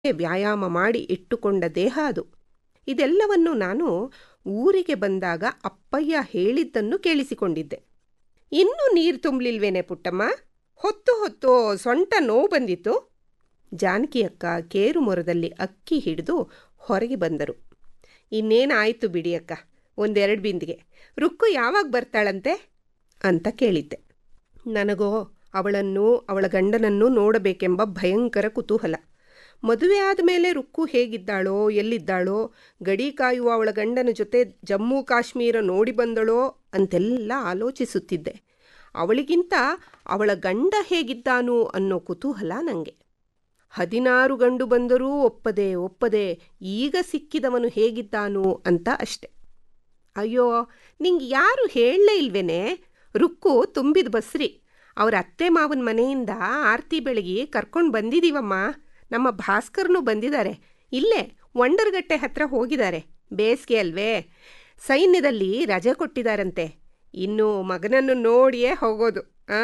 ವ್ಯಾಯಾಮ ಮಾಡಿ ಇಟ್ಟುಕೊಂಡ ದೇಹ ಅದು ಇದೆಲ್ಲವನ್ನು ನಾನು ಊರಿಗೆ ಬಂದಾಗ ಅಪ್ಪಯ್ಯ ಹೇಳಿದ್ದನ್ನು ಕೇಳಿಸಿಕೊಂಡಿದ್ದೆ ಇನ್ನೂ ನೀರು ತುಂಬಲಿಲ್ವೇನೆ ಪುಟ್ಟಮ್ಮ ಹೊತ್ತು ಹೊತ್ತು ಸೊಂಟ ನೋವು ಬಂದಿತ್ತು ಜಾನಕಿ ಅಕ್ಕ ಕೇರು ಮೊರದಲ್ಲಿ ಅಕ್ಕಿ ಹಿಡಿದು ಹೊರಗೆ ಬಂದರು ಇನ್ನೇನಾಯಿತು ಬಿಡಿ ಅಕ್ಕ ಒಂದೆರಡು ಬಿಂದಿಗೆ ರುಕ್ಕು ಯಾವಾಗ ಬರ್ತಾಳಂತೆ ಅಂತ ಕೇಳಿದ್ದೆ ನನಗೋ ಅವಳನ್ನು ಅವಳ ಗಂಡನನ್ನು ನೋಡಬೇಕೆಂಬ ಭಯಂಕರ ಕುತೂಹಲ ಮದುವೆ ಆದಮೇಲೆ ರುಕ್ಕು ಹೇಗಿದ್ದಾಳೋ ಎಲ್ಲಿದ್ದಾಳೋ ಗಡಿ ಕಾಯುವ ಅವಳ ಗಂಡನ ಜೊತೆ ಜಮ್ಮು ಕಾಶ್ಮೀರ ನೋಡಿ ಬಂದಳೋ ಅಂತೆಲ್ಲ ಆಲೋಚಿಸುತ್ತಿದ್ದೆ ಅವಳಿಗಿಂತ ಅವಳ ಗಂಡ ಹೇಗಿದ್ದಾನು ಅನ್ನೋ ಕುತೂಹಲ ನನಗೆ ಹದಿನಾರು ಗಂಡು ಬಂದರೂ ಒಪ್ಪದೆ ಒಪ್ಪದೆ ಈಗ ಸಿಕ್ಕಿದವನು ಹೇಗಿದ್ದಾನು ಅಂತ ಅಷ್ಟೆ ಅಯ್ಯೋ ನಿಂಗೆ ಯಾರು ಹೇಳಲೇ ಇಲ್ವೇನೆ ರುಕ್ಕು ತುಂಬಿದ ಬಸ್ರಿ ಅವ್ರ ಅತ್ತೆ ಮಾವನ ಮನೆಯಿಂದ ಆರತಿ ಬೆಳಗಿ ಕರ್ಕೊಂಡು ಬಂದಿದ್ದೀವಮ್ಮ ನಮ್ಮ ಭಾಸ್ಕರ್ನು ಬಂದಿದ್ದಾರೆ ಇಲ್ಲೇ ವಂಡರ್ಗಟ್ಟೆ ಹತ್ರ ಹೋಗಿದ್ದಾರೆ ಬೇಸಿಗೆ ಅಲ್ವೇ ಸೈನ್ಯದಲ್ಲಿ ರಜೆ ಕೊಟ್ಟಿದ್ದಾರಂತೆ ಇನ್ನು ಮಗನನ್ನು ನೋಡಿಯೇ ಹೋಗೋದು ಆ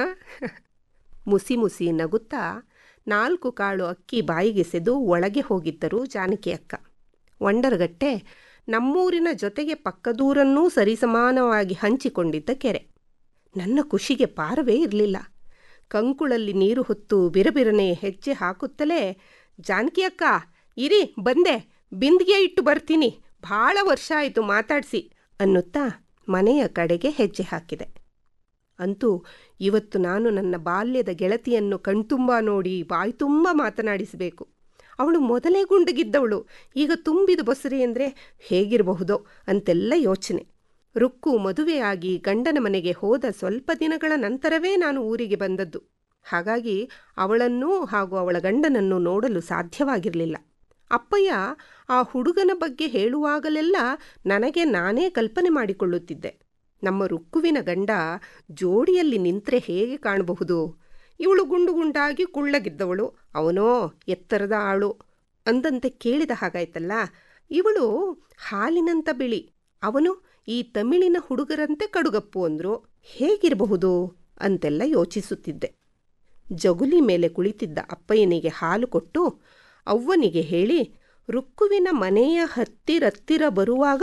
ಮುಸಿ ಮುಸಿ ನಗುತ್ತಾ ನಾಲ್ಕು ಕಾಳು ಅಕ್ಕಿ ಬಾಯಿಗೆಸೆದು ಒಳಗೆ ಹೋಗಿದ್ದರು ಜಾನಕಿ ಅಕ್ಕ ವಂಡರ್ಗಟ್ಟೆ ನಮ್ಮೂರಿನ ಜೊತೆಗೆ ಪಕ್ಕದೂರನ್ನೂ ಸರಿಸಮಾನವಾಗಿ ಹಂಚಿಕೊಂಡಿದ್ದ ಕೆರೆ ನನ್ನ ಖುಷಿಗೆ ಪಾರವೇ ಇರಲಿಲ್ಲ ಕಂಕುಳಲ್ಲಿ ನೀರು ಹೊತ್ತು ಬಿರಬಿರನೆ ಹೆಜ್ಜೆ ಹಾಕುತ್ತಲೇ ಜಾನಕಿ ಅಕ್ಕ ಇರಿ ಬಂದೆ ಬಿಂದಿಗೆ ಇಟ್ಟು ಬರ್ತೀನಿ ಭಾಳ ವರ್ಷ ಆಯಿತು ಮಾತಾಡಿಸಿ ಅನ್ನುತ್ತಾ ಮನೆಯ ಕಡೆಗೆ ಹೆಜ್ಜೆ ಹಾಕಿದೆ ಅಂತೂ ಇವತ್ತು ನಾನು ನನ್ನ ಬಾಲ್ಯದ ಗೆಳತಿಯನ್ನು ಕಣ್ತುಂಬ ನೋಡಿ ಬಾಯ್ತುಂಬ ಮಾತನಾಡಿಸಬೇಕು ಅವಳು ಮೊದಲೇ ಗುಂಡಗಿದ್ದವಳು ಈಗ ತುಂಬಿದ ಬಸರಿ ಅಂದರೆ ಹೇಗಿರಬಹುದೋ ಅಂತೆಲ್ಲ ಯೋಚನೆ ರುಕ್ಕು ಮದುವೆಯಾಗಿ ಗಂಡನ ಮನೆಗೆ ಹೋದ ಸ್ವಲ್ಪ ದಿನಗಳ ನಂತರವೇ ನಾನು ಊರಿಗೆ ಬಂದದ್ದು ಹಾಗಾಗಿ ಅವಳನ್ನೂ ಹಾಗೂ ಅವಳ ಗಂಡನನ್ನು ನೋಡಲು ಸಾಧ್ಯವಾಗಿರಲಿಲ್ಲ ಅಪ್ಪಯ್ಯ ಆ ಹುಡುಗನ ಬಗ್ಗೆ ಹೇಳುವಾಗಲೆಲ್ಲ ನನಗೆ ನಾನೇ ಕಲ್ಪನೆ ಮಾಡಿಕೊಳ್ಳುತ್ತಿದ್ದೆ ನಮ್ಮ ರುಕ್ಕುವಿನ ಗಂಡ ಜೋಡಿಯಲ್ಲಿ ನಿಂತರೆ ಹೇಗೆ ಕಾಣಬಹುದು ಇವಳು ಗುಂಡು ಗುಂಡಾಗಿ ಕುಳ್ಳಗಿದ್ದವಳು ಅವನೋ ಎತ್ತರದ ಆಳು ಅಂದಂತೆ ಕೇಳಿದ ಹಾಗಾಯ್ತಲ್ಲ ಇವಳು ಹಾಲಿನಂತ ಬಿಳಿ ಅವನು ಈ ತಮಿಳಿನ ಹುಡುಗರಂತೆ ಕಡುಗಪ್ಪು ಅಂದ್ರು ಹೇಗಿರಬಹುದು ಅಂತೆಲ್ಲ ಯೋಚಿಸುತ್ತಿದ್ದೆ ಜಗುಲಿ ಮೇಲೆ ಕುಳಿತಿದ್ದ ಅಪ್ಪಯ್ಯನಿಗೆ ಹಾಲು ಕೊಟ್ಟು ಅವ್ವನಿಗೆ ಹೇಳಿ ರುಕ್ಕುವಿನ ಮನೆಯ ಹತ್ತಿರತ್ತಿರ ಬರುವಾಗ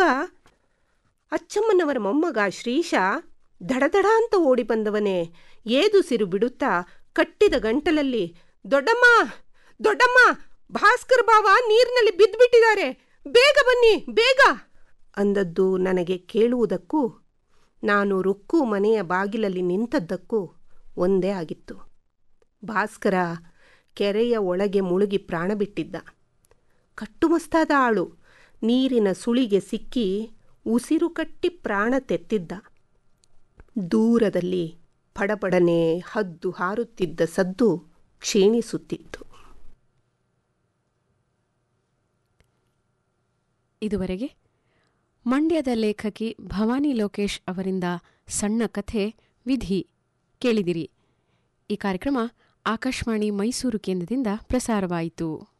ಅಚ್ಚಮ್ಮನವರ ಮೊಮ್ಮಗ ಶ್ರೀಶ ದಡದಡ ಅಂತ ಓಡಿ ಬಂದವನೇ ಏದುಸಿರು ಬಿಡುತ್ತಾ ಕಟ್ಟಿದ ಗಂಟಲಲ್ಲಿ ದೊಡ್ಡಮ್ಮ ದೊಡ್ಡಮ್ಮ ಭಾಸ್ಕರ್ ಬಾವ ನೀರಿನಲ್ಲಿ ಬಿದ್ದುಬಿಟ್ಟಿದ್ದಾರೆ ಬೇಗ ಬನ್ನಿ ಬೇಗ ಅಂದದ್ದು ನನಗೆ ಕೇಳುವುದಕ್ಕೂ ನಾನು ರುಕ್ಕು ಮನೆಯ ಬಾಗಿಲಲ್ಲಿ ನಿಂತದ್ದಕ್ಕೂ ಒಂದೇ ಆಗಿತ್ತು ಭಾಸ್ಕರ ಕೆರೆಯ ಒಳಗೆ ಮುಳುಗಿ ಪ್ರಾಣ ಬಿಟ್ಟಿದ್ದ ಕಟ್ಟುಮಸ್ತಾದ ಆಳು ನೀರಿನ ಸುಳಿಗೆ ಸಿಕ್ಕಿ ಉಸಿರು ಕಟ್ಟಿ ಪ್ರಾಣ ತೆತ್ತಿದ್ದ ದೂರದಲ್ಲಿ ಪಡಪಡನೆ ಹದ್ದು ಹಾರುತ್ತಿದ್ದ ಸದ್ದು ಕ್ಷೀಣಿಸುತ್ತಿತ್ತು ಇದುವರೆಗೆ ಮಂಡ್ಯದ ಲೇಖಕಿ ಭವಾನಿ ಲೋಕೇಶ್ ಅವರಿಂದ ಸಣ್ಣ ಕಥೆ ವಿಧಿ ಕೇಳಿದಿರಿ ಈ ಕಾರ್ಯಕ್ರಮ ಆಕಾಶವಾಣಿ ಮೈಸೂರು ಕೇಂದ್ರದಿಂದ ಪ್ರಸಾರವಾಯಿತು